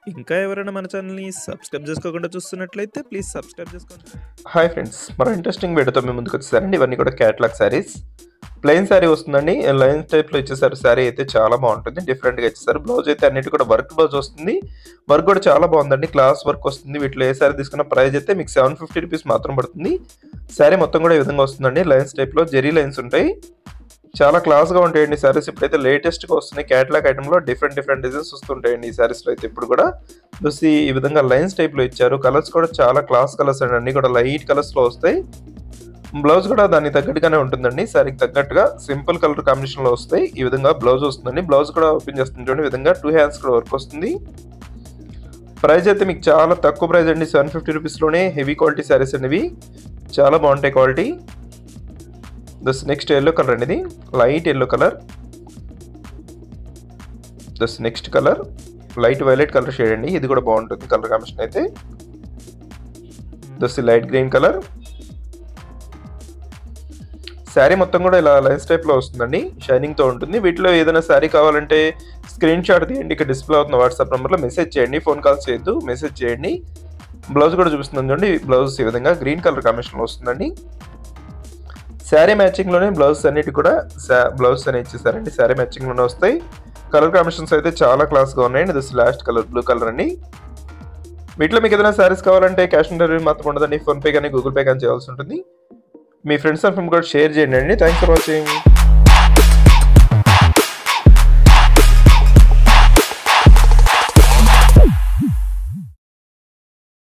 ఇంకా ఎవరైనా మన ఛానల్ని సబ్స్క్రైబ్ చేసుకోకుండా చూస్తున్నట్లయితే ప్లీజ్ సబ్స్క్రైబ్ చేసుకోండి హాయ్ ఫ్రెండ్స్ మరో ఇంట్రెస్టింగ్ వీడియోతో మేము ముందుకు వచ్చేసారండి ఇవన్నీ కూడా క్యాట్లాగ్ శారీస్ ప్లెయిన్ శారీ వస్తుందండి లైన్ టైప్లో ఇచ్చేసారు శారీ అయితే చాలా బాగుంటుంది డిఫరెంట్గా ఇచ్చేసారు బ్లౌజ్ అయితే అన్నిటి కూడా వర్క్ బ్లౌజ్ వస్తుంది వర్క్ కూడా చాలా బాగుందండి క్లాస్ వర్క్ వస్తుంది వీటిలో ఏ శారీ తీసుకున్న ప్రైస్ అయితే మీకు సెవెన్ ఫిఫ్టీ రూపీస్ మాత్రం పడుతుంది శారీ మొత్తం కూడా ఈ విధంగా వస్తుందండి లైన్స్ టైప్లో జెరీ లైన్స్ ఉంటాయి చాలా క్లాస్గా ఉంటాయండి సారీస్ ఇప్పుడైతే లేటెస్ట్గా వస్తున్నాయి క్యాట్లాగ్ ఐటెంలో డిఫరెంట్ డిఫరెంట్ డిజైన్స్ వస్తుంటాయండి ఈ సారీస్లో అయితే ఇప్పుడు కూడా చూసి ఈ విధంగా లైన్స్ టైప్లో ఇచ్చారు కలర్స్ కూడా చాలా క్లాస్ కలర్స్ అండి అన్ని కూడా లైట్ కలర్స్లో వస్తాయి బ్లౌజ్ కూడా దానికి తగ్గట్టుగానే ఉంటుందండి శారీకి తగ్గట్టుగా సింపుల్ కలర్ కాంబినేషన్లో వస్తాయి ఈ విధంగా బ్లౌజ్ వస్తుందండి బ్లౌజ్ కూడా ఓపెన్ చేస్తుంది చూడండి ఈ విధంగా టూ హ్యాండ్స్ కూడా వర్క్ వస్తుంది ప్రైస్ అయితే మీకు చాలా తక్కువ ప్రైస్ అండి సెవెన్ ఫిఫ్టీ రూపీస్లోనే హెవీ క్వాలిటీ శారీస్ అండి ఇవి చాలా బాగుంటాయి quality this next yellow colour అండి ఇది light yellow colour this next colour light violet colour shade అండి ఇది కూడా బాగుంటుంది కలర్ కాంబినేషన్ అయితే this light green colour sari మొత్తం కూడా ఇలా లైన్స్ టైప్లో వస్తుందండి షైనింగ్తో ఉంటుంది వీటిలో ఏదైనా శారీ కావాలంటే స్క్రీన్ షాట్ తీయండి ఇక్కడ డిస్ప్లే అవుతున్న వాట్సాప్ నెంబర్లో మెసేజ్ చేయండి ఫోన్ కాల్స్ చేయొద్దు మెసేజ్ చేయండి బ్లౌజ్ కూడా చూపిస్తుంది చూడండి బ్లౌజ్ ఈ విధంగా గ్రీన్ కలర్ కాంబినేషన్లో వస్తుందండి శారీ మ్యాచింగ్లోనే బ్లౌజ్ అన్నిటి కూడా బ్లౌజ్ అని ఇచ్చేసారండి శారీ మ్యాచింగ్లోనే వస్తాయి కలర్ కాంబినేషన్స్ అయితే చాలా క్లాస్గా ఉన్నాయండి this last colour blue colour అండి వీటిలో మీకు ఏదైనా శారీస్ కావాలంటే క్యాష్ ఆన్ డెలివరీ మాత్రం ఉండదండి ఫోన్పే కానీ గూగుల్ పే కానీ చేయాల్సి ఉంటుంది మీ ఫ్రెండ్స్ అండ్ ఫ్రెండ్ కూడా షేర్ చేయండి అండి థ్యాంక్స్ ఫర్ వాచింగ్